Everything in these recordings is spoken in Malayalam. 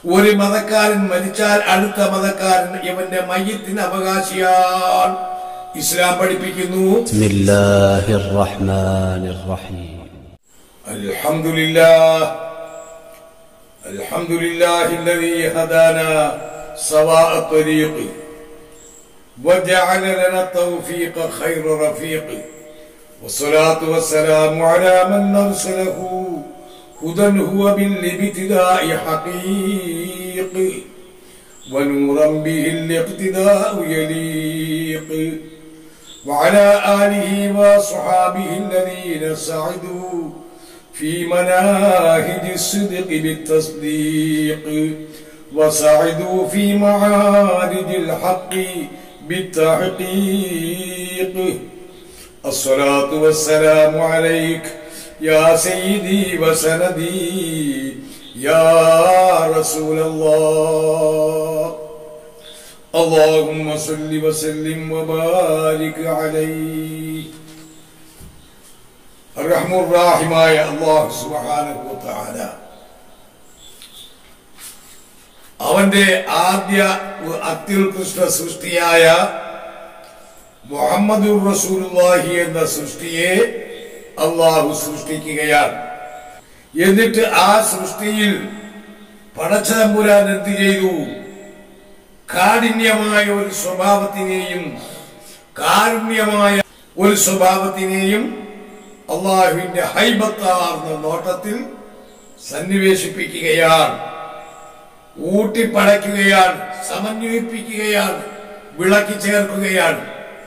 ഒരു മതക്കാരൻ മരിച്ചാൽ അടുത്ത മതക്കാരൻ ഇവന്റെ മയ്യത്തിന് അവകാശിയാണ് ഇസ്ലാം പഠിപ്പിക്കുന്നു بسم الله الرحمن الرحيم الحمد لله الحمد لله الذي هدانا سواء الطريق وجعل لنا التوفيق خير رفيق والصلاة والسلام على من أرسله هدى هو بالابتداء حقيق ونورا به الاقتداء يليق وعلى آله وصحابه الذين سعدوا في مناهج الصدق بالتصديق وسعدوا في معارج الحق بالتحقيق الصلاة والسلام عليك يا سيدي وسندي يا رسول الله اللهم صل وسلم وبارك عليه الرحم الراحماയ അള്ളാഹു സുബ്ഹാനഹു വതആല അവന്റെ ആദ്യ അത്യുത്കൃഷ്ട സൃഷ്ടിയായ മുഹമ്മദുർ റസൂലുള്ളാഹി എന്ന സൃഷ്ടിയെ അള്ളാഹു സൃഷ്ടിക്കുകയാണ് എന്നിട്ട് ആ സൃഷ്ടിയിൽ പടച്ചതമ്പുരാൻ എന്ത് ചെയ്തു കാഠിന്യമായ ഒരു സ്വഭാവത്തിനെയും കാരുണ്യമായ ഒരു സ്വഭാവത്തിനെയും അള്ളാഹുവിന്റെ ഹൈബത്താർന്ന നോട്ടത്തിൽ സന്നിവേശിപ്പിക്കുകയാണ് ഊട്ടിപ്പടയ്ക്കുകയാണ് സമന്വയിപ്പിക്കുകയാണ് വിളക്കി ചേർക്കുകയാണ്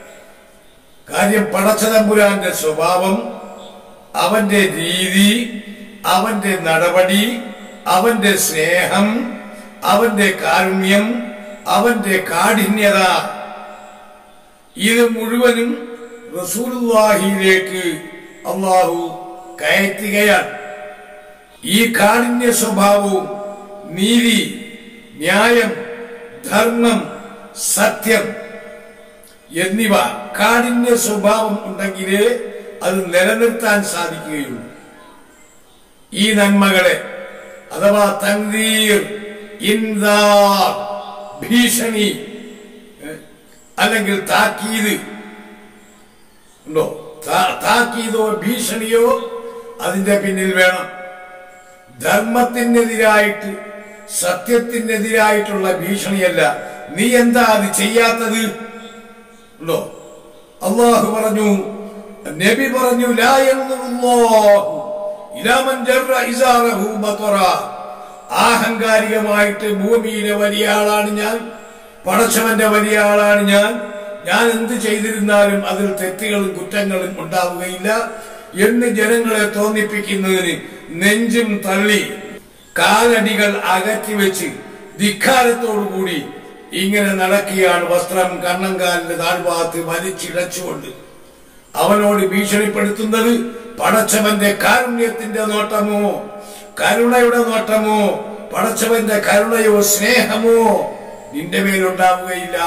കാര്യം പടച്ചതമ്പുരാന്റെ സ്വഭാവം അവന്റെ രീതി അവന്റെ നടപടി അവന്റെ സ്നേഹം അവന്റെ കാരുണ്യം അവന്റെ കാഠിന്യത ഇത് മുഴുവനും റസൂലുള്ളാഹിയിലേക്ക് അള്ളാഹു കയറ്റുകയാണ് ഈ കാഠിന്യ സ്വഭാവവും നീതി ന്യായം ധർമ്മം സത്യം എന്നിവ കാഠിന്യ സ്വഭാവം ഉണ്ടെങ്കിലേ അത് നിലനിർത്താൻ സാധിക്കുകയുള്ളൂ ഈ നന്മകളെ അഥവാ തൻവീർ ഇൻദാർ ഭീഷണി ഏ, അല്ലെങ്കിൽ താക്കീത് ഉണ്ടോ താ- താക്കീതോ ഭീഷണിയോ അതിന്റെ പിന്നിൽ വേണം ധർമ്മത്തിനെതിരായിട്ട് സത്യത്തിനെതിരായിട്ടുള്ള ഭീഷണിയല്ല നീ എന്താ അത് ചെയ്യാത്തത് ഉണ്ടോ അള്ളാഹു പറഞ്ഞു നബി പറഞ്ഞു ലാ യൻദുറുല്ലാഹു ഇലാ മൻ ജറ ഇസാറഹു ബതറ ആഹങ്കാരികമായിട്ട് ഭൂമിയിലെ വലിയ ആളാണ് ഞാൻ പടച്ചവന്റെ വലിയ ആളാണ് ഞാൻ ഞാൻ എന്ത് ചെയ്തിരുന്നാലും അതിൽ തെറ്റുകളും കുറ്റങ്ങളും ഉണ്ടാവുകയില്ല എന്ന് ജനങ്ങളെ തോന്നിപ്പിക്കുന്നതിന് നെഞ്ചും തള്ളി കാലടികൾ അകറ്റി വെച്ച് ധിക്കാരത്തോടുകൂടി ഇങ്ങനെ നടക്കുകയാണ് വസ്ത്രം കണ്ണങ്കാലിന്റെ താഴ്ഭാഗത്ത് വലിച്ചിഴച്ചുകൊണ്ട് അവനോട് ഭീഷണിപ്പെടുത്തുന്നത് പടച്ചവന്റെ കാരുണ്യത്തിന്റെ നോട്ടമോ കരുണയുടെ നോട്ടമോ പടച്ചവന്റെ കരുണയോ സ്നേഹമോ നിന്റെ മേലുണ്ടാവുകയില്ല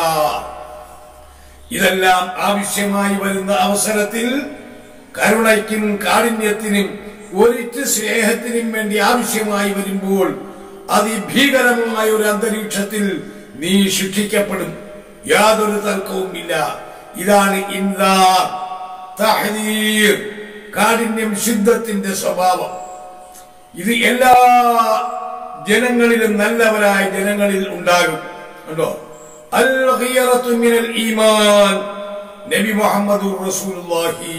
ഇതെല്ലാം ആവശ്യമായി വരുന്ന അവസരത്തിൽ കരുണയ്ക്കും കാഠിന്യത്തിനും ഒരിറ്റ് സ്നേഹത്തിനും വേണ്ടി ആവശ്യമായി വരുമ്പോൾ അതിഭീകരമായ ഒരു അന്തരീക്ഷത്തിൽ നീ ശിക്ഷിക്കപ്പെടും യാതൊരു തർക്കവുമില്ല ഇതാണ് ഇൻദാർ തഹ്ദീർ കാഠിന്യം ശുദ്ധത്തിന്റെ സ്വഭാവം ഇത് എല്ലാ ജനങ്ങളിലും നല്ലവരായ ജനങ്ങളിൽ ഉണ്ടാകും കണ്ടോ അൽ ഖിയറത്തു മിനൽ ഈമാൻ നബി മുഹമ്മദുർ റസൂലുള്ളാഹി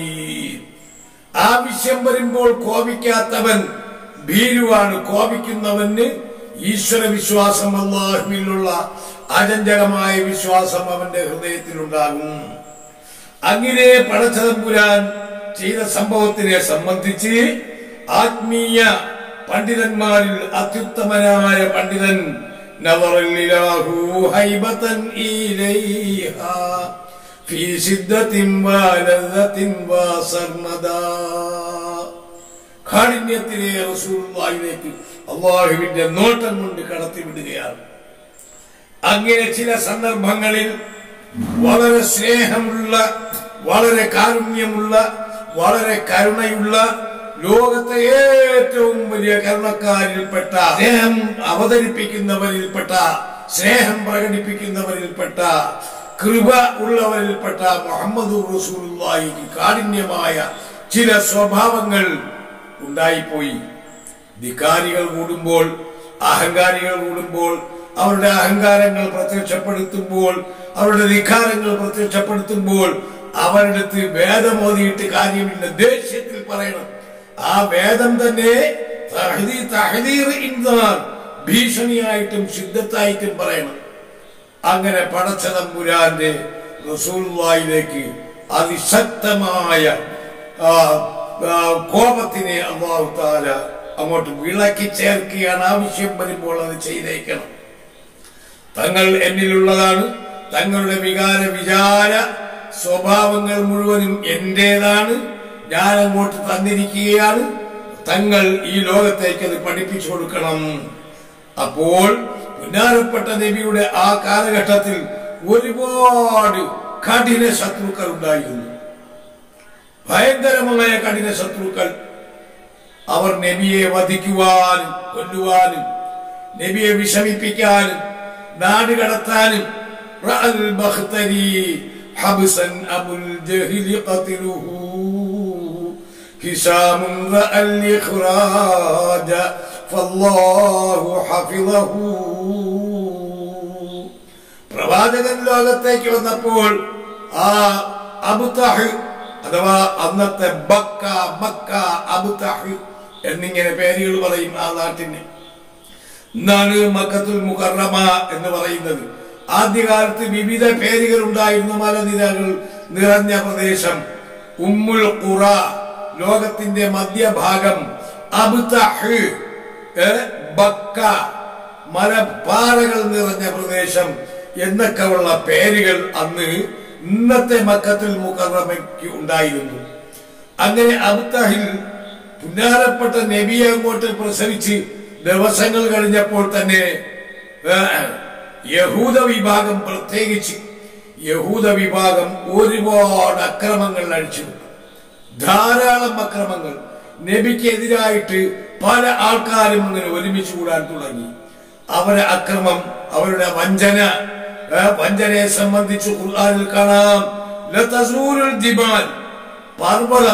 ആവശ്യം വരുമ്പോൾ കോപിക്കാത്തവൻ ഭീരുവാണ് കോപിക്കുന്നവന് ഈശ്വര വിശ്വാസം അള്ളാഹുവിലുള്ള അചഞ്ചലമായ വിശ്വാസം അവന്റെ ഹൃദയത്തിലുണ്ടാകും അങ്ങനെ പടച്ചതമ്പുരാൻ ചെയ്ത സംഭവത്തിനെ സംബന്ധിച്ച് ആത്മീയ പണ്ഡിതന്മാരിൽ അത്യുത്തമനായ പണ്ഡിതൻ നവറല്ലിലാഹു ഹൈബതൻ ഇലൈഹാ ഫീ സിദ്ദത്തിൻ വലദത്തിൻ വസർമദാ കാഠിന്യത്തിലെ റസൂലുള്ളാഹിലേക്ക് അള്ളാഹുവിന്റെ നോട്ടം കൊണ്ട് കടത്തിവിടുകയാണ് അങ്ങനെ ചില സന്ദർഭങ്ങളിൽ വളരെ സ്നേഹമുള്ള വളരെ കാരുണ്യമുള്ള വളരെ കരുണയുള്ള ലോകത്തെ ഏറ്റവും വലിയ കരുണക്കാരിൽപ്പെട്ട സ്നേഹം അവതരിപ്പിക്കുന്നവരിൽപ്പെട്ട സ്നേഹം പ്രകടിപ്പിക്കുന്നവരിൽപ്പെട്ട കൃപ ഉള്ളവരിൽപ്പെട്ട മുഹമ്മദ് റസൂലുള്ളാഹിക്ക് കാഠിന്യമായ ചില സ്വഭാവങ്ങൾ ഉണ്ടായിപ്പോയി ധിക്കാരികൾ കൂടുമ്പോൾ അഹങ്കാരികൾ കൂടുമ്പോൾ അവരുടെ അഹങ്കാരങ്ങൾ പ്രത്യക്ഷപ്പെടുത്തുമ്പോൾ അവരുടെ ധിക്കാരങ്ങൾ പ്രത്യക്ഷപ്പെടുത്തുമ്പോൾ അവരുടെ അടുത്ത് വേദമോദിയിട്ട് കാര്യമില്ല ദേഷ്യത്തിൽ പറയണം ആ വേദം തന്നെ തഹ്ദീ- തഹ്ദീർ ഇൻദാർ ഭീഷണിയായിട്ടും ശുദ്ധത്തായിട്ടും പറയണം അങ്ങനെ പടച്ചതമ്പുരാന്റെ റസൂലുള്ളാഹിലേക്ക് അതിശക്തമായ ആ, ആ, കോപത്തിനെ അള്ളാഹു താല അങ്ങോട്ട് വിളക്കി ചേർക്കുകയാണ് ആവശ്യം വരുമ്പോൾ അത് ചെയ്തേക്കണം തങ്ങൾ എന്നിലുള്ളതാണ് തങ്ങളുടെ വികാര വിചാര സ്വഭാവങ്ങൾ മുഴുവനും എന്റേതാണ് ഞാൻ അങ്ങോട്ട് തന്നിരിക്കുകയാണ് തങ്ങൾ ഈ ലോകത്തേക്ക് അത് പഠിപ്പിച്ചു കൊടുക്കണം അപ്പോൾ പുന്നാരപ്പെട്ട നബിയുടെ ആ കാലഘട്ടത്തിൽ ഒരുപാട് കഠിന ശത്രുക്കൾ ഉണ്ടായിരുന്നു ഭയങ്കരമായ കഠിന ശത്രുക്കൾ അവർ നബിയെ വധിക്കുവാനും കൊല്ലുവാനും നബിയെ വിഷമിപ്പിക്കാനും നാട് കടത്താനും റഅൽ ബഖ്തരി ഹബ്സൻ അബുൽ ജഹ്ലി ഖത്ലുഹു ഹിശാം റഅൽ ഇഖ്റാജ ഫല്ലാഹു ഹഫിളഹു പ്രവാചകൻ ലോകത്തേക്ക് വന്നപ്പോൾ ആ അബുതഹ് അഥവാ അന്നത്തെ ബക്ക മക്ക അബുതഹ് എന്നിങ്ങനെ പേരുകൾ പറയും ആ നാട്ടിന് എന്നാണ് മക്കത്തുൽ മുകറമ എന്ന് പറയുന്നത് ആദ്യകാലത്ത് വിവിധ പേരുകൾ ഉണ്ടായിരുന്ന മലനിരകൾ നിറഞ്ഞ പ്രദേശം ഉമ്മുൽ ഖുറ ലോകത്തിന്റെ മധ്യഭാഗം അബ്തഹ് ഏ, ബക്ക മലപ്പാറകൾ നിറഞ്ഞ പ്രദേശം എന്നൊക്കെ ഉള്ള പേരുകൾ അന്ന് ഇന്നത്തെ മക്കത്തുൽ മുകറമയ്ക്ക് ഉണ്ടായിരുന്നു അങ്ങനെ അബ്തഹിൽ പുന്നാരപ്പെട്ട നബിയെ അങ്ങോട്ട് പ്രസവിച്ച് ദിവസങ്ങൾ കഴിഞ്ഞപ്പോൾ തന്നെ ഏ, യഹൂദ വിഭാഗം പ്രത്യേകിച്ച് യഹൂദ വിഭാഗം ഒരുപാട് അക്രമങ്ങൾ അഴിച്ചുവിട്ടു ധാരാളം അക്രമങ്ങൾ നബിക്കെതിരായിട്ട് പല ആൾക്കാരും അങ്ങനെ ഒരുമിച്ച് കൂടാൻ തുടങ്ങി അവരെ അക്രമം അവരുടെ വഞ്ചന ഏ, വഞ്ചനയെ സംബന്ധിച്ച് ഖുർആനിൽ കാണാം ലതസൂരുൽ ജിബാൽ പർവ്വതം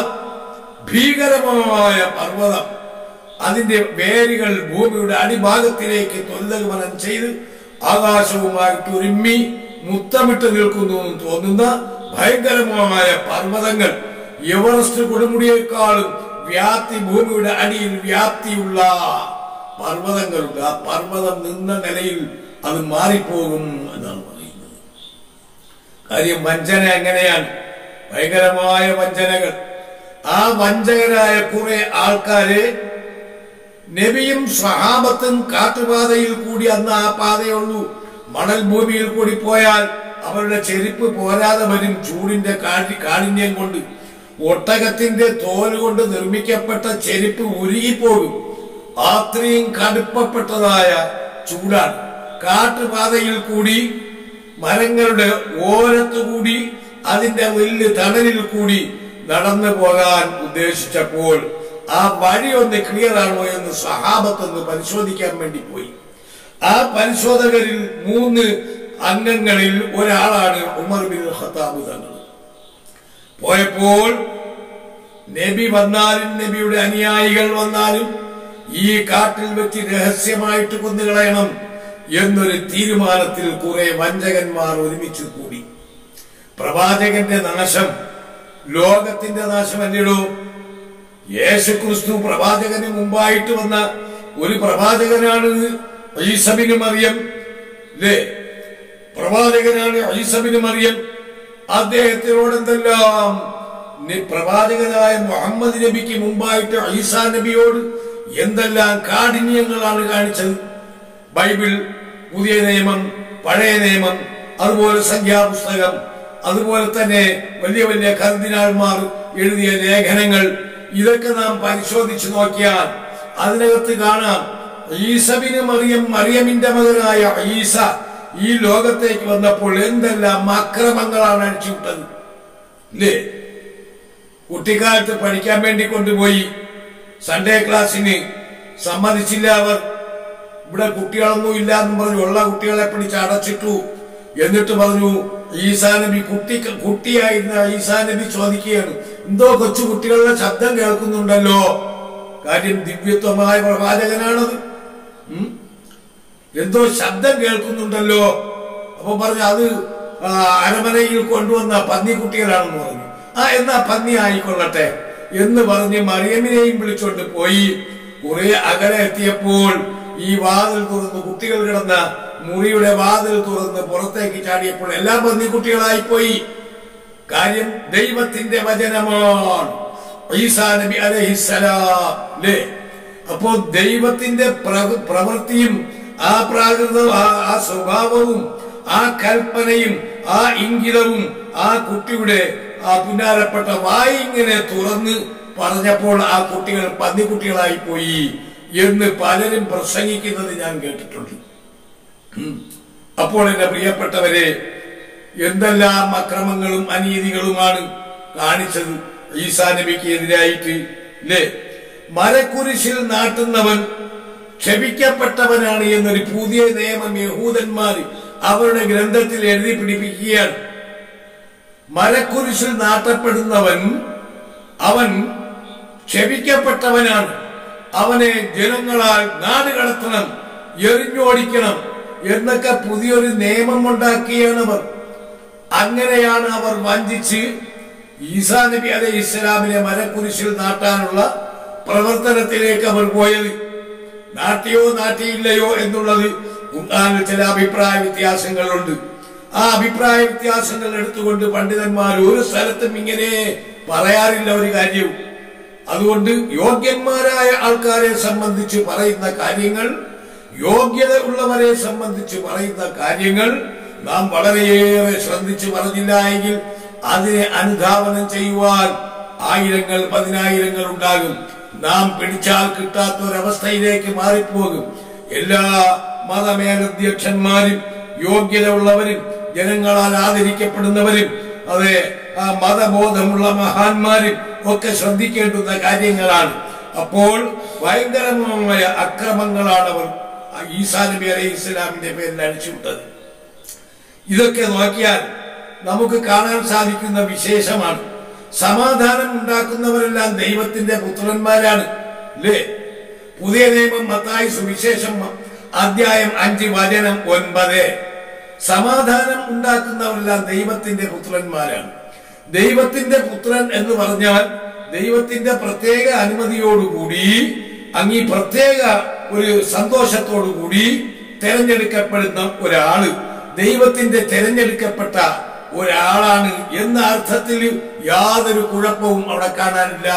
ഭീകരമായ പർവ്വതം അതിന്റെ വേരുകൾ ഭൂമിയുടെ അടിഭാഗത്തിലേക്ക് തൊല്ലഗമനം ചെയ്ത് ആകാശവുമായിട്ട് ഒരുമ്മി മുത്തമിട്ട് നിൽക്കുന്നു എന്ന് തോന്നുന്ന ഭയങ്കരമായ പർവ്വതങ്ങൾ എവറസ്റ്റ് കൊടുമുടിയേക്കാളും വ്യാപ്തി ഭൂമിയുടെ അടിയിൽ വ്യാപ്തിയുള്ള പർവ്വതങ്ങളുണ്ട് ആ പർവ്വതം നിന്ന നിലയിൽ അത് മാറിപ്പോകും എന്നാണ് പറയുന്നത് കാര്യം വഞ്ചന എങ്ങനെയാണ് ഭയങ്കരമായ വഞ്ചനകൾ ആ വഞ്ചകരായ കുറെ ആൾക്കാരെ നബിയും സഹാബത്തും കാട്ടുപാതയിൽ കൂടി അന്ന് ആ പാതയുള്ളൂ മണൽ ഭൂമിയിൽ കൂടി പോയാൽ അവരുടെ ചെരുപ്പ് പോരാതെ വരും ചൂടിന്റെ കാഠി കാഠിന്യം കൊണ്ട് ഒട്ടകത്തിന്റെ തോല് കൊണ്ട് നിർമ്മിക്കപ്പെട്ട ചെരുപ്പ് ഉരുകിപ്പോകും അത്രയും കടുപ്പപ്പെട്ടതായ ചൂടാണ് കാട്ടുപാതയിൽ കൂടി മരങ്ങളുടെ ഓരത്തുകൂടി അതിന്റെ വലിയ തണലിൽ കൂടി നടന്നു പോകാൻ ഉദ്ദേശിച്ചപ്പോൾ ആ വഴി ഒന്ന് ക്ലിയർ ആണോ എന്ന് സഹാബത്തൊന്ന് പരിശോധിക്കാൻ വേണ്ടി പോയി ആ പരിശോധകരിൽ മൂന്ന് അംഗങ്ങളിൽ ഒരാളാണ് ഉമർ ബിൻ ഖത്താബ് തങ്ങൾ പോയപ്പോൾ നബി വന്നാലും നബിയുടെ അനുയായികൾ വന്നാലും ഈ കാട്ടിൽ വെച്ച് രഹസ്യമായിട്ട് കൊന്നുകളയണം എന്നൊരു തീരുമാനത്തിൽ കുറെ വഞ്ചകന്മാർ ഒരുമിച്ച് കൂടി പ്രവാചകന്റെ നാശം ലോകത്തിന്റെ നാശമല്ലടോ യേശു ക്രിസ്തു പ്രവാചകന് മുമ്പായിട്ട് വന്ന ഒരു പ്രവാചകനാണ് ഈസബിന് മറിയം അല്ലേ പ്രവാചകനാണ് ഈസബിന് മറിയം അദ്ദേഹത്തിനോട് എന്തെല്ലാം നി- പ്രവാചകനായ മുഹമ്മദ് നബിക്ക് മുമ്പായിട്ട് ഈസാ നബിയോട് എന്തെല്ലാം കാഠിന്യങ്ങളാണ് കാണിച്ചത് ബൈബിൾ പുതിയ നിയമം പഴയ നിയമം അതുപോലെ സംഖ്യാപുസ്തകം അതുപോലെ തന്നെ വലിയ വലിയ കർദിനാൾമാർ എഴുതിയ ലേഖനങ്ങൾ ഇതൊക്കെ നാം പരിശോധിച്ചു നോക്കിയാൽ അതിനകത്ത് കാണാം ഈസബിന് മറിയം മറിയമിന്റെ മകനായ ഈസ ഈ ലോകത്തേക്ക് വന്നപ്പോൾ എന്തെല്ലാം അക്രമങ്ങളാണ് അഴിച്ചുവിട്ടത് ഇല്ലേ കുട്ടിക്കാലത്ത് പഠിക്കാൻ വേണ്ടി കൊണ്ടുപോയി സൺഡേ ക്ലാസ്സിന് സമ്മതിച്ചില്ല അവർ ഇവിടെ കുട്ടികളൊന്നും ഇല്ല എന്ന് പറഞ്ഞു ഉള്ള കുട്ടികളെ പിടിച്ച് അടച്ചിട്ടു എന്നിട്ട് പറഞ്ഞു ഈസാ നബി കുട്ടി കുട്ടിയായിരുന്ന ഈസാ നബി ചോദിക്കുകയാണ് എന്തോ കൊച്ചു കുട്ടികളുടെ ശബ്ദം കേൾക്കുന്നുണ്ടല്ലോ കാര്യം ദിവ്യത്വമായ പ്രവാചകനാണത് ഉം? എന്തോ ശബ്ദം കേൾക്കുന്നുണ്ടല്ലോ അപ്പൊ പറഞ്ഞു അത് ആ, അരമനയിൽ കൊണ്ടുവന്ന പന്നിക്കുട്ടികളാണെന്ന് പറഞ്ഞു ആ എന്നാ പന്നി ആയിക്കൊള്ളട്ടെ എന്ന് പറഞ്ഞ് മറിയമ്മിനെയും വിളിച്ചോണ്ട് പോയി കുറെ അകലെ എത്തിയപ്പോൾ ഈ വാതിൽ തുറന്ന് കുട്ടികൾ കിടന്ന മുറിയുടെ വാതിൽ തുറന്ന് പുറത്തേക്ക് ചാടിയപ്പോൾ എല്ലാം പന്നിക്കുട്ടികളായി പോയി കാര്യം ദൈവത്തിന്റെ വചനമാണ് ഈസാ നബി അലഹിസലാം അല്ലേ അപ്പോ ദൈവത്തിന്റെ പ്ര- പ്രവൃത്തിയും ആ പ്രാകൃതവും ആ- ആ സ്വഭാവവും ആ കൽപ്പനയും ആ ഇംഗിതവും ആ കുട്ടിയുടെ ആ പുന്നാരപ്പെട്ട വായി ഇങ്ങനെ തുറന്ന് പറഞ്ഞപ്പോൾ ആ കുട്ടികൾ പന്നിക്കുട്ടികളായി പോയി എന്ന് പലരും പ്രസംഗിക്കുന്നത് ഞാൻ കേട്ടിട്ടുണ്ട് ഉം. അപ്പോൾ എന്റെ പ്രിയപ്പെട്ടവരെ എന്തെല്ലാം അക്രമങ്ങളും അനീതികളുമാണ് കാണിച്ചത് ഈസാ നബിക്ക് എതിരായിട്ട് ഇല്ലേ മരക്കുരിശിൽ നാട്ടുന്നവൻ ക്ഷമിക്കപ്പെട്ടവനാണ് എന്നൊരു പുതിയ നിയമം യഹൂദന്മാർ അവരുടെ ഗ്രന്ഥത്തിൽ എഴുതി പിടിപ്പിക്കുകയാണ് മരക്കുരിശിൽ നാട്ടപ്പെടുന്നവൻ അവൻ ക്ഷമിക്കപ്പെട്ടവനാണ് അവനെ ജനങ്ങളാൽ നാട് കടത്തണം എറിഞ്ഞോടിക്കണം എന്നൊക്കെ പുതിയൊരു നിയമം ഉണ്ടാക്കിയാണ് അവർ അങ്ങനെയാണ് അവർ വഞ്ചിച്ച് ഈസാ നബി അലൈഹി ഇസ്ലാമിനെ മരക്കുരിശിൽ നാട്ടാനുള്ള പ്രവർത്തനത്തിലേക്ക് അവർ പോയത് നാട്ടിയോ നാട്ടിയില്ലയോ എന്നുള്ളത് ഖുർആനിൽ ചില അഭിപ്രായ വ്യത്യാസങ്ങളുണ്ട് ആ അഭിപ്രായ വ്യത്യാസങ്ങൾ എടുത്തുകൊണ്ട് പണ്ഡിതന്മാർ ഒരു സ്ഥലത്തും ഇങ്ങനെ പറയാറില്ല ഒരു കാര്യവും അതുകൊണ്ട് യോഗ്യന്മാരായ ആൾക്കാരെ സംബന്ധിച്ച് പറയുന്ന കാര്യങ്ങൾ യോഗ്യത ഉള്ളവരെ സംബന്ധിച്ച് പറയുന്ന കാര്യങ്ങൾ നാം വളരെയേറെ ശ്രദ്ധിച്ചു പറഞ്ഞില്ല എങ്കിൽ അതിനെ അനുധാവനം ചെയ്യുവാൻ ആയിരങ്ങൾ പതിനായിരങ്ങൾ ഉണ്ടാകും നാം പിടിച്ചാൽ കിട്ടാത്ത ഒരവസ്ഥയിലേക്ക് മാറിപ്പോകും എല്ലാ മതമേലധ്യക്ഷന്മാരും യോഗ്യത ഉള്ളവരും ജനങ്ങളാൽ ആദരിക്കപ്പെടുന്നവരും അതെ ആ മതബോധമുള്ള മഹാന്മാരും ഒക്കെ ശ്രദ്ധിക്കേണ്ടുന്ന കാര്യങ്ങളാണ് അപ്പോൾ ഭയങ്കരമായ അക്രമങ്ങളാണ് അവർ ആ ഈസാ നബി അലൈഹി ഇസ്ലാമിന്റെ പേരിൽ അടിച്ചുവിട്ടത് ഇതൊക്കെ നോക്കിയാൽ നമുക്ക് കാണാൻ സാധിക്കുന്ന വിശേഷമാണ് സമാധാനം ഉണ്ടാക്കുന്നവരെല്ലാം ദൈവത്തിന്റെ പുത്രന്മാരാണ് അല്ലേ പുതിയ നിയമം മത്തായി സുവിശേഷം അധ്യായം അഞ്ച് വചനം ഒൻപത് സമാധാനം ഉണ്ടാക്കുന്നവരെല്ലാം ദൈവത്തിന്റെ പുത്രന്മാരാണ് ദൈവത്തിന്റെ പുത്രൻ എന്ന് പറഞ്ഞാൽ ദൈവത്തിന്റെ പ്രത്യേക അനുമതിയോടുകൂടി അങ്ങീ പ്രത്യേക ഒരു സന്തോഷത്തോടുകൂടി തെരഞ്ഞെടുക്കപ്പെടുന്ന ഒരാള് ദൈവത്തിന്റെ തെരഞ്ഞെടുക്കപ്പെട്ട ഒരാളാണ് എന്ന അർത്ഥത്തിൽ യാതൊരു കുഴപ്പവും അവിടെ കാണാനില്ല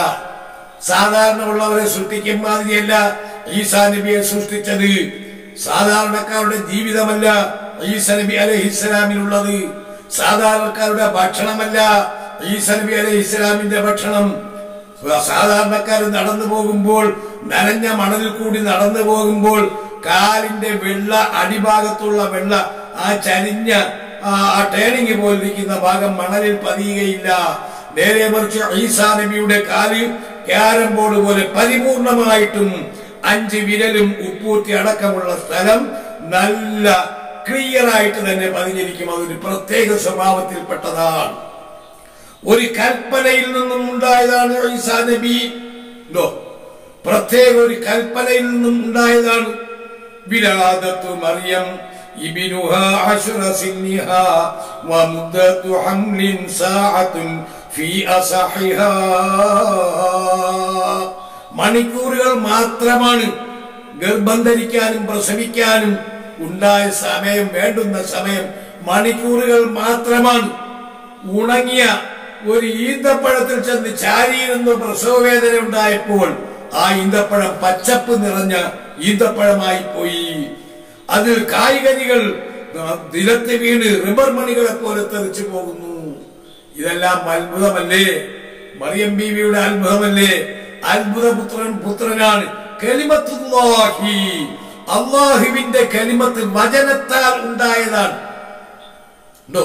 സാധാരണ ഉള്ളവരെ സൃഷ്ടിക്കും മാതിരിയല്ല ഈസാ നബിയെ സൃഷ്ടിച്ചത് സാധാരണക്കാരുടെ ജീവിതമല്ല ഈസ നബി അലൈഹി ഇസ്ലാമിനുള്ളത് സാധാരണക്കാരുടെ ഭക്ഷണമല്ല ഈസ നബി അലൈഹി ഇസ്ലാമിന്റെ ഭക്ഷണം സാധാരണക്കാർ നടന്നു പോകുമ്പോൾ നനഞ്ഞ മണലിൽ കൂടി നടന്നു പോകുമ്പോൾ കാലിന്റെ വെള്ള അടിഭാഗത്തുള്ള വെള്ള ആ ചരിഞ്ഞ ആ ആ ടേണിങ് പോലിരിക്കുന്ന ഭാഗം മണലിൽ പതിയുകയില്ല നേരെ മറിച്ച് ഈസാ നബിയുടെ കാല് ക്യാരം ബോർഡ് പോലെ പരിപൂർണമായിട്ടും അഞ്ച് വിരലും ഉപ്പൂറ്റി അടക്കമുള്ള സ്ഥലം നല്ല ക്ലിയർ ആയിട്ട് തന്നെ പതിഞ്ഞിരിക്കും അതൊരു പ്രത്യേക സ്വഭാവത്തിൽപ്പെട്ടതാണ് ഒരു കൽപ്പനയിൽ നിന്നും ഉണ്ടായതാണ് ഈസാ നബി ഉണ്ടോ പ്രത്യേക ഒരു കൽപ്പനയിൽ നിന്നും ഉണ്ടായതാണ് വിലാദത്തു മറിയം ابنها عشر سنها ومدة حمل ساعة في أصحها മണിക്കൂറുകൾ മാത്രമാണ് ഗർഭം ധരിക്കാനും പ്രസവിക്കാനും ഉണ്ടായ സമയം വേണ്ടുന്ന സമയം മണിക്കൂറുകൾ മാത്രമാണ് ഉണങ്ങിയ ഒരു ഈന്തപ്പഴത്തിൽ ചെന്ന് ചാരിയിരുന്ന പ്രസവവേദന ഉണ്ടായപ്പോൾ ആ ഈന്തപ്പഴം പച്ചപ്പ് നിറഞ്ഞ ഈന്തപ്പഴമായി പോയി അതിൽ കായ്കനികൾ നിലത്ത് വീണ് റിബർ മണികളെ പോലെ തെറിച്ചു പോകുന്നു ഇതെല്ലാം അത്ഭുതമല്ലേ മറിയം ബീവിയുടെ അത്ഭുതമല്ലേ അത്ഭുത പുത്രൻ പുത്രനാണ് കലിമത്തുല്ലാഹി അള്ളാഹുവിന്റെ കലിമത്ത് വചനത്താൽ ഉണ്ടായതാണ് ഉണ്ടോ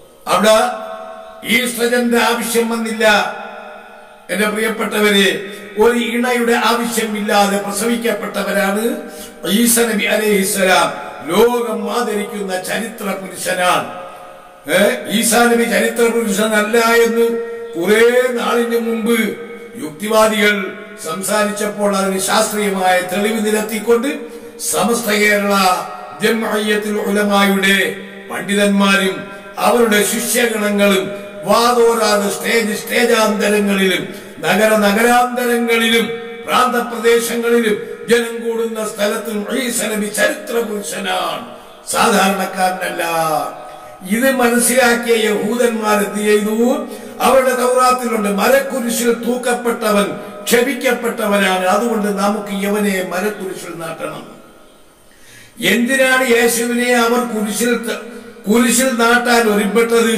അവിടെ ഈശ്വരന്റെ ആവശ്യം വന്നില്ല എന്റെ പ്രിയപ്പെട്ടവരെ ഒരു ഇണയുടെ ആവശ്യമില്ലാതെ പ്രസവിക്കപ്പെട്ടവരാണ് ഈസ നബി അലൈഹിസ്സലാം ലോകം ആദരിക്കുന്ന ചരിത്ര പുരുഷനാണ് ഏ, ഈസാ നബി ചരിത്ര പുരുഷനല്ല എന്ന് കുറെ നാളിന് മുമ്പ് യുക്തിവാദികൾ സംസാരിച്ചപ്പോൾ അതിന് ശാസ്ത്രീയമായ തെളിവ് നിരത്തിക്കൊണ്ട് സമസ്ത കേരള ജംഅയ്യത്തുൽ ഉലമായുടെ പണ്ഡിതന്മാരും അവരുടെ ശിഷ്യഗണങ്ങളും വാതോരാതെ സ്റ്റേജ് സ്റ്റേജാന്തരങ്ങളിലും നഗര നഗരാന്തരങ്ങളിലും പ്രാന്തപ്രദേശങ്ങളിലും ജനം കൂടുന്ന സ്ഥലത്തും ഈസ നബി ചരിത്ര പുരുഷനാണ് സാധാരണക്കാരനല്ല ഇത് മനസ്സിലാക്കിയ യഹൂദന്മാർ എന്ത് ചെയ്തു അവരുടെ തൗറാത്തിലുണ്ട് മരക്കുരിശിൽ തൂക്കപ്പെട്ടവൻ ക്ഷമിക്കപ്പെട്ടവനാണ് അതുകൊണ്ട് നമുക്ക് യവനെ മരക്കുരിശിൽ നാട്ടണം എന്തിനാണ് യേശുവിനെ അവർ കുരിശിൽ ത- കുരിശിൽ നാട്ടാൻ ഒരുമ്പെട്ടത്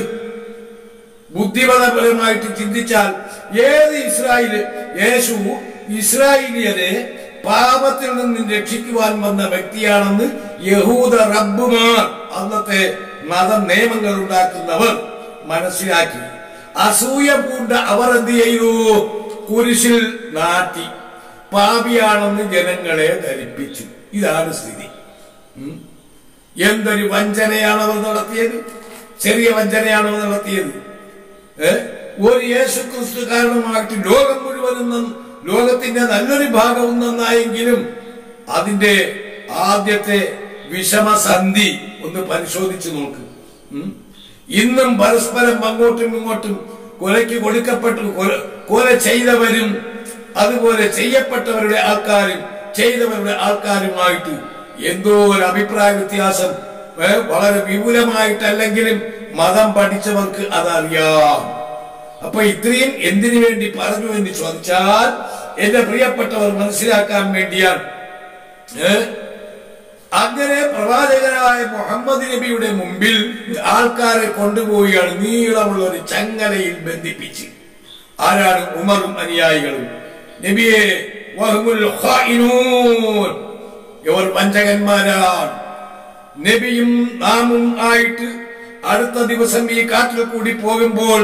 ബുദ്ധിപരമായിട്ട് ചിന്തിച്ചാൽ ഏത് ഇസ്രായേല് യേശു ഇസ്രായേലിയരെ പാപത്തിൽ നിന്ന് രക്ഷിക്കുവാൻ വന്ന വ്യക്തിയാണെന്ന് യഹൂദ റബ്ബുമാർ അന്നത്തെ മത നിയമങ്ങൾ ഉണ്ടാക്കുന്നവർ മനസ്സിലാക്കി അസൂയ പൂണ്ട അവർ എന്ത് ചെയ്തു കുരിശിൽ നാട്ടി പാപിയാണെന്ന് ജനങ്ങളെ ധരിപ്പിച്ചു ഇതാണ് സ്ഥിതി ഉം. എന്തൊരു വഞ്ചനയാണ് അവർ നടത്തിയത് ചെറിയ വഞ്ചനയാണ് അവർ നടത്തിയത് ഏ? ഒരു യേശു ക്രിസ്തു കാരണമായിട്ട് ലോകം മുഴുവനും നന്ന- ലോകത്തിന്റെ നല്ലൊരു ഭാഗവും നന്നായെങ്കിലും അതിന്റെ ആദ്യത്തെ വിഷമസന്ധി ഒന്ന് പരിശോധിച്ചു നോക്ക് ഉം? ഇന്നും പരസ്പരം അങ്ങോട്ടും ഇങ്ങോട്ടും കൊലയ്ക്ക് കൊടുക്കപ്പെട്ടു കൊല- കൊല ചെയ്തവരും അതുപോലെ ചെയ്യപ്പെട്ടവരുടെ ആൾക്കാരും ചെയ്തവരുടെ ആൾക്കാരുമായിട്ട് എന്തോ ഒരു അഭിപ്രായ വ്യത്യാസം ഏ, വളരെ വിപുലമായിട്ടല്ലെങ്കിലും മതം പഠിച്ചവർക്ക് അതറിയാം അപ്പൊ ഇത്രയും എന്തിനു വേണ്ടി പറഞ്ഞു എന്ന് ചോദിച്ചാൽ എന്റെ പ്രിയപ്പെട്ടവർ മനസ്സിലാക്കാൻ വേണ്ടിയാണ് ഏ? അങ്ങനെ പ്രവാചകനായ മുഹമ്മദ് നബിയുടെ മുമ്പിൽ ആൾക്കാരെ കൊണ്ടുപോവുകയാണ് നീളമുള്ള ഒരു ചങ്ങലയിൽ ബന്ധിപ്പിച്ച് ആരാണ് ഉമറും അനുയായികളും നബിയെ വഹ്മുൽ ഖായിനൂൻ. ഇവർ വഞ്ചകന്മാരാണ് നബിയും നാമും ആയിട്ട് അടുത്ത ദിവസം ഈ കാട്ടിൽ കൂടി പോകുമ്പോൾ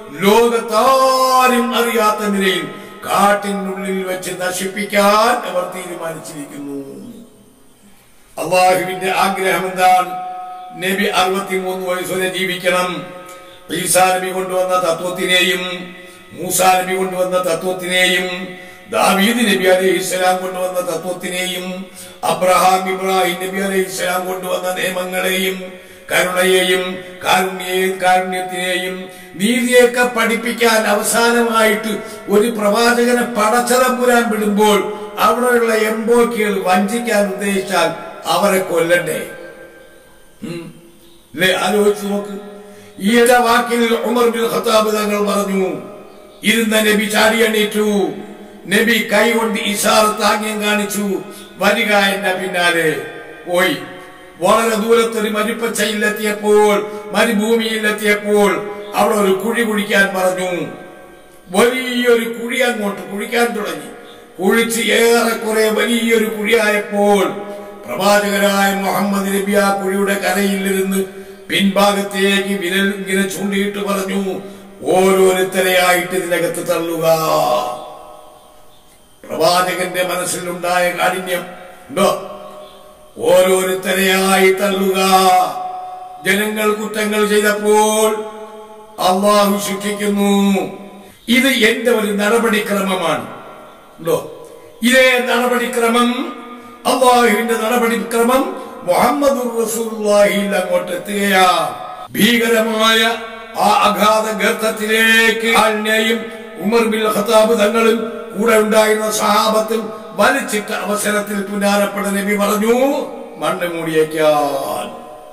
ലോകത്താരും അറിയാത്ത നിലയിൽ കാട്ടിനുള്ളിൽ വെച്ച് നശിപ്പിക്കാൻ അവർ തീരുമാനിച്ചിരിക്കുന്നു അള്ളാഹുവിന്റെ ആഗ്രഹം എന്താണ് നബി അറുപത്തിമൂന്ന് വയസ്സുവരെ ജീവിക്കണം ഈസാ നബി കൊണ്ടുവന്ന തത്വത്തിനെയും മൂസാ നബി കൊണ്ടുവന്ന തത്വത്തിനെയും ദാവീദ് നബി അലൈഹി ഇസ്ലാം കൊണ്ടുവന്ന തത്വത്തിനെയും അബ്രഹാം ഇബ്രാഹിം നബി അലൈഹി ഇസ്ലാം കൊണ്ടുവന്ന നിയമങ്ങളെയും കരുണയെയും കാരുണ്യ കാരുണ്യത്തിനെയും നീതിയൊക്കെ പഠിപ്പിക്കാൻ അവസാനമായിട്ട് ഒരു പ്രവാചകനെ പടച്ചതമ്പുരാൻ വിടുമ്പോൾ അവിടെയുള്ള എംബോക്കികൾ വഞ്ചിക്കാൻ ഉദ്ദേശിച്ചാൽ അവരെ കൊല്ലണ്ടേ ഉം. ല്ലേ ആലോചിച്ച് നോക്ക് ഈയിടെ വാക്കിൽ ഉമർ ബിൻ ഖത്താബ് തങ്ങൾ പറഞ്ഞു ഇരുന്ന നബി ചാടി എണീറ്റു നബി കൈ കൊണ്ട് ഇഷാറത്ത് ആംഗ്യം കാണിച്ചു വരിക എന്റെ പിന്നാലെ പോയി വളരെ ദൂരത്തൊരു മരുപ്പച്ചയിലെത്തിയപ്പോൾ മരുഭൂമിയിലെത്തിയപ്പോൾ അവിടെ ഒരു കുഴി കുഴിക്കാൻ പറഞ്ഞു വലിയൊരു കുഴി അങ്ങോട്ട് കുഴിക്കാൻ തുടങ്ങി കുഴിച്ച് ഏറെക്കുറെ വലിയൊരു കുഴിയായപ്പോൾ പ്രവാചകരായ മുഹമ്മദ് നബി ആ കുഴിയുടെ കരയിലിരുന്ന് പിൻഭാഗത്തേക്ക് വിരൽ ഇങ്ങനെ ചൂണ്ടിയിട്ട് പറഞ്ഞു ഓരോരുത്തരെയായിട്ട് ഇതിനകത്ത് തള്ളുക പ്രവാചകന്റെ മനസ്സിലുണ്ടായ കാഠിന്യം ഉണ്ടോ ഓരോരുത്തരെയായി തള്ളുക ജനങ്ങൾ കുറ്റങ്ങൾ ചെയ്തപ്പോൾ അള്ളാഹു ശിക്ഷിക്കുന്നു ഇത് എന്റെ ഒരു നടപടിക്രമമാണ് ഉണ്ടോ ഇതേ നടപടിക്രമം അള്ളാഹുവിന്റെ നടപടിക്രമം മുഹമ്മദ് റസൂലുള്ളാഹിയിൽ അങ്ങോട്ട് എത്തുകയാ ഭീകരമായ ആ അഗാധ ഗർത്തത്തിലേക്ക് ആളിനെയും ഉമർ ബിൻ ഖത്താബ് തങ്ങളും കൂടെ ഉണ്ടായിരുന്ന സഹാബത്തും വലിച്ചിട്ട അവസരത്തിൽ പുനാരപ്പെട്ട നബി പറഞ്ഞു മണ്ണ് മൂടിയേക്കാൻ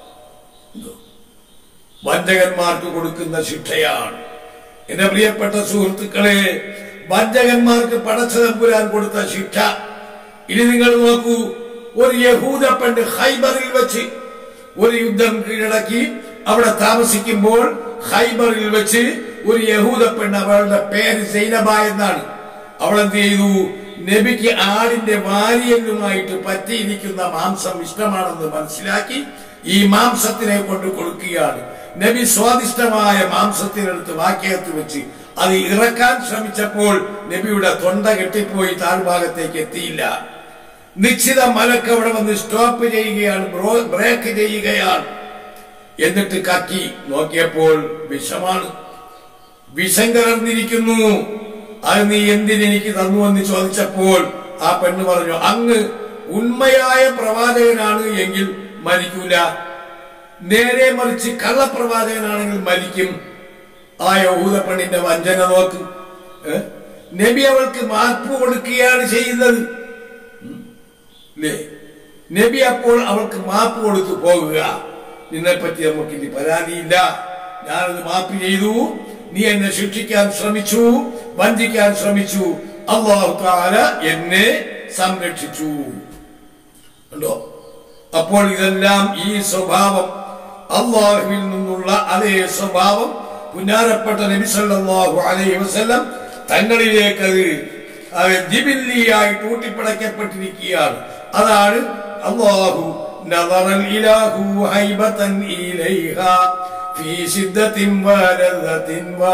വഞ്ചകന്മാർക്ക് കൊടുക്കുന്ന ശിക്ഷയാണ് എന്റെ പ്രിയപ്പെട്ട സുഹൃത്തുക്കളെ വഞ്ചകന്മാർക്ക് പടച്ചതമ്പുരാൻ കൊടുത്ത ശിക്ഷ ഇനി നിങ്ങൾ നോക്കൂ ഒരു യഹൂദ പെണ്ണ് ഹൈബറിൽ വെച്ച് ഒരു യുദ്ധം കീഴടക്കി അവിടെ താമസിക്കുമ്പോൾ ഹൈബറിൽ വെച്ച് ഒരു യഹൂദ പെണ്ണ് അവളുടെ പേര് സൈനബ എന്നാണ് അവൾ എന്ത് ചെയ്തു നബിക്ക് ആടിന്റെ വാരിയലുമായിട്ട് പറ്റിയിരിക്കുന്ന മാംസം ഇഷ്ടമാണെന്ന് മനസ്സിലാക്കി ഈ മാംസത്തിനെ കൊണ്ട് കൊടുക്കുകയാണ് നബി സ്വാദിഷ്ടമായ മാംസത്തിനെടുത്ത് വാക്യത്ത് വെച്ച് അത് ഇറക്കാൻ ശ്രമിച്ചപ്പോൾ നബിയുടെ തൊണ്ട കെട്ടിപ്പോയി താഴ്ഭാഗത്തേക്ക് എത്തിയില്ല നിശ്ചിത മലക്ക് അവിടെ വന്ന് സ്റ്റോപ്പ് ചെയ്യുകയാണ് ബ്രോ- ബ്രേക്ക് ചെയ്യുകയാണ് എന്നിട്ട് കക്കി നോക്കിയപ്പോൾ വിഷമാണ് വിഷം കലർന്നിരിക്കുന്നു അത് നീ എന്തിനെനിക്ക് തന്നു എന്ന് ചോദിച്ചപ്പോൾ ആ പെണ്ണ് പറഞ്ഞു അങ്ങ് ഉണ്മയായ പ്രവാചകനാണ് എങ്കിൽ മരിക്കൂല നേരെ മറിച്ച് കള്ളപ്രവാചകനാണെങ്കിൽ മരിക്കും ആ യഹൂദ പെണ്ണിന്റെ വഞ്ചന നോക്ക് ഏ? നബി അവൾക്ക് മാപ്പ് കൊടുക്കുകയാണ് ചെയ്യുന്നത് അല്ലേ നബി അപ്പോൾ അവൾക്ക് മാപ്പ് കൊടുത്തു പോകുക നിന്നെ പറ്റി നമുക്ക് ഇനി പരാതിയില്ല ഞാനത് മാപ്പ് ചെയ്തു നീ എന്നെ ശിക്ഷിക്കാൻ ശ്രമിച്ചു വഞ്ചിക്കാൻ ശ്രമിച്ചു അള്ളാഹു താല എന്നെ സംരക്ഷിച്ചു ഉണ്ടോ അപ്പോൾ ഇതെല്ലാം ഈ സ്വഭാവം അള്ളാഹുവിൽ നിന്നുള്ള അതേ സ്വഭാവം പുന്നാരപ്പെട്ട നബി സല്ലല്ലാഹു അലൈഹി വസല്ലം തങ്ങളിലേക്ക് അത് അത് ജിബില്ലിയായിട്ട് ഊട്ടിപ്പടയ്ക്കപ്പെട്ടിരിക്കുകയാണ് അതാണ് അള്ളാഹു നദറൽ ഇലാഹു ഹൈബതൻ ഇലൈഹാ في شدة ولذة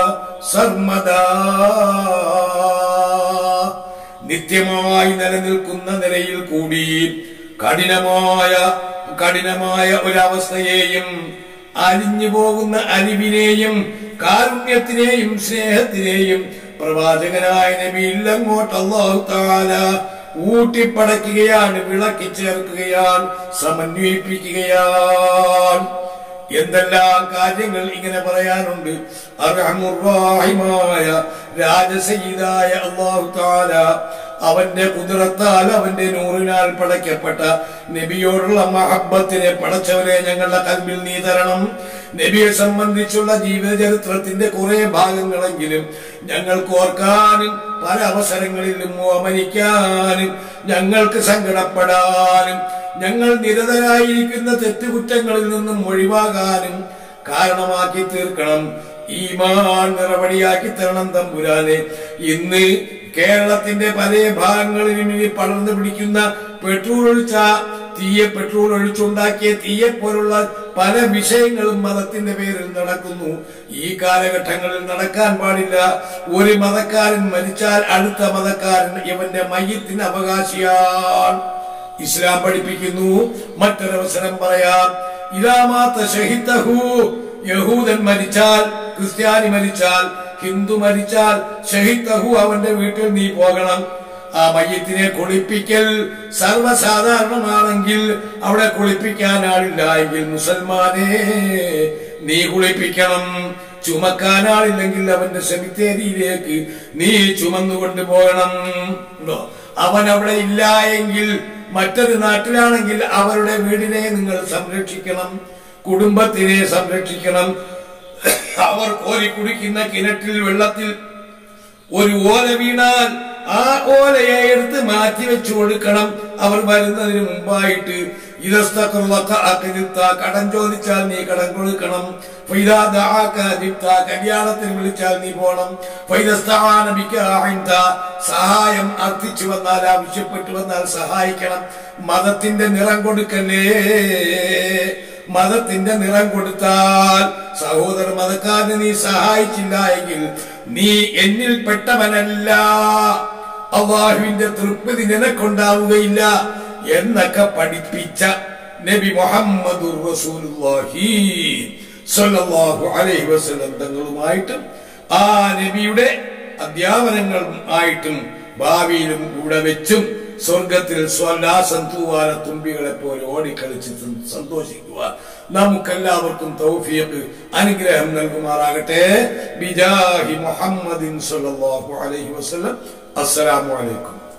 وسرمدا നിത്യമായി നിലനിൽക്കുന്ന നിലയിൽ കൂടി കഠിനമായ കഠിനമായ ഒരവസ്ഥയെയും അലിഞ്ഞു പോകുന്ന അലിവിനെയും കാരുണ്യത്തിനെയും സ്നേഹത്തിനെയും പ്രവാചകനായ നബിയിൽ അങ്ങോട്ട് അള്ളാഹു താല ഊട്ടിപ്പടയ്ക്കുകയാണ് വിളക്കി ചേർക്കുകയാണ് സമന്വയിപ്പിക്കുകയാണ് എന്തെല്ലാം കാര്യങ്ങൾ ഇങ്ങനെ പറയാനുണ്ട് അർഹമുറാഹിമായ രാജസീതായ അള്ളാഹു താല അവന്റെ കുതിരത്താൽ അവന്റെ നൂറിനാൽ പടയ്ക്കപ്പെട്ട നബിയോടുള്ള മഹബത്തിനെ പടച്ചവരെ ഞങ്ങളുടെ കൽബിൽ നീ തരണം നബിയെ സംബന്ധിച്ചുള്ള ജീവിത ചരിത്രത്തിന്റെ കുറെ ഭാഗങ്ങളെങ്കിലും ഞങ്ങൾക്ക് ഓർക്കാനും പല അവസരങ്ങളിലും ഓമനിക്കാനും ഞങ്ങൾക്ക് സങ്കടപ്പെടാനും ഞങ്ങൾ നിരതരായിരിക്കുന്ന തെറ്റുകുറ്റങ്ങളിൽ നിന്നും ഒഴിവാകാനും കാരണമാക്കി തീർക്കണം ഈമാൻ നിറവടിയാക്കി തരണം തമ്പുരാനെ ഇന്ന് കേരളത്തിന്റെ പല ഭാഗങ്ങളിലും ഇനി പടർന്നു പിടിക്കുന്ന പെട്രോൾ ഒഴിച്ച തീയെ പെട്രോൾ ഒഴിച്ചുണ്ടാക്കിയ തീയെ പോലുള്ള പല വിഷയങ്ങളും മതത്തിന്റെ പേരിൽ നടക്കുന്നു ഈ കാലഘട്ടങ്ങളിൽ നടക്കാൻ പാടില്ല ഒരു മതക്കാരൻ മരിച്ചാൽ അടുത്ത മതക്കാരൻ ഇവന്റെ മയ്യത്തിന് അവകാശിയാണ് ഇസ്ലാം പഠിപ്പിക്കുന്നു മറ്റൊരവസരം പറയാം ഇലാമാത്ത ഷഹിദഹു യഹൂദൻ മരിച്ചാൽ ക്രിസ്ത്യാനി മരിച്ചാൽ ഹിന്ദു മരിച്ചാൽ ഷഹിദഹു അവന്റെ വീട്ടിൽ നീ പോകണം ആ മയ്യത്തിനെ കുളിപ്പിക്കൽ സർവ്വസാധാരണമാണെങ്കിൽ അവിടെ കുളിപ്പിക്കാൻ ആളില്ല എങ്കിൽ മുസൽമാനെ നീ കുളിപ്പിക്കണം ചുമക്കാൻ ആളില്ലെങ്കിൽ അവന്റെ സെമിത്തേരിയിലേക്ക് നീ ചുമന്നുകൊണ്ട് പോകണം ഉണ്ടോ? അവൻ അവിടെ ഇല്ല എങ്കിൽ മറ്റൊരു നാട്ടിലാണെങ്കിൽ അവരുടെ വീടിനെ നിങ്ങൾ സംരക്ഷിക്കണം കുടുംബത്തിനെ സംരക്ഷിക്കണം അവർ കോരി കുടിക്കുന്ന കിണറ്റിൽ വെള്ളത്തിൽ ഒരു ഓല വീണാൽ ആ ഓലയെ എടുത്ത് മാറ്റി വെച്ചു കൊടുക്കണം അവർ വരുന്നതിന് മുമ്പായിട്ട് ഇതസ്തഖറുലക അഖിദിത്ത കടം ചോദിച്ചാൽ നീ കടം കൊടുക്കണം ഫൈദാ ദഅാക അജിബ്ത കല്യാണത്തിന് വിളിച്ചാൽ നീ പോണം ഫൈദസ്തആന ബിക അഇൻത സഹായം അർത്ഥിച്ചു വന്നാൽ ആവശ്യപ്പെട്ടു വന്നാൽ സഹായിക്കണം മതത്തിന്റെ നിറം കൊടുക്കല്ലേ മതത്തിന്റെ നിറം കൊടുത്താൽ സഹോദര മതക്കാരന് നീ സഹായിച്ചില്ല എങ്കിൽ നീ എന്നിൽ പെട്ടവനല്ല അള്ളാഹുവിന്റെ തൃപ്തി നിനക്കുണ്ടാവുകയില്ല എന്നൊക്കെ പഠിപ്പിച്ച നബി മുഹമ്മദ് റസൂലുള്ളാഹി സ്വല്ലല്ലാഹു അലൈഹി വസല്ലം തങ്ങളുമായിട്ടും ആ നബിയുടെ അധ്യാപനങ്ങളും ആയിട്ടും ഭാവിയിലും കൂടെ വെച്ചും സ്വർഗത്തിൽ സ്വല്ലാസം തൂവാല തുമ്പികളെ പോലെ ഓടിക്കളിച്ച് സം- സന്തോഷിക്കുക നമുക്കെല്ലാവർക്കും തൗഫീഖ് അനുഗ്രഹം നൽകുമാറാകട്ടെ ബിജാഹി മുഹമ്മദിൻ സല്ലല്ലാഹു അലൈഹി വസല്ലം അസ്സലാമു അലൈക്കും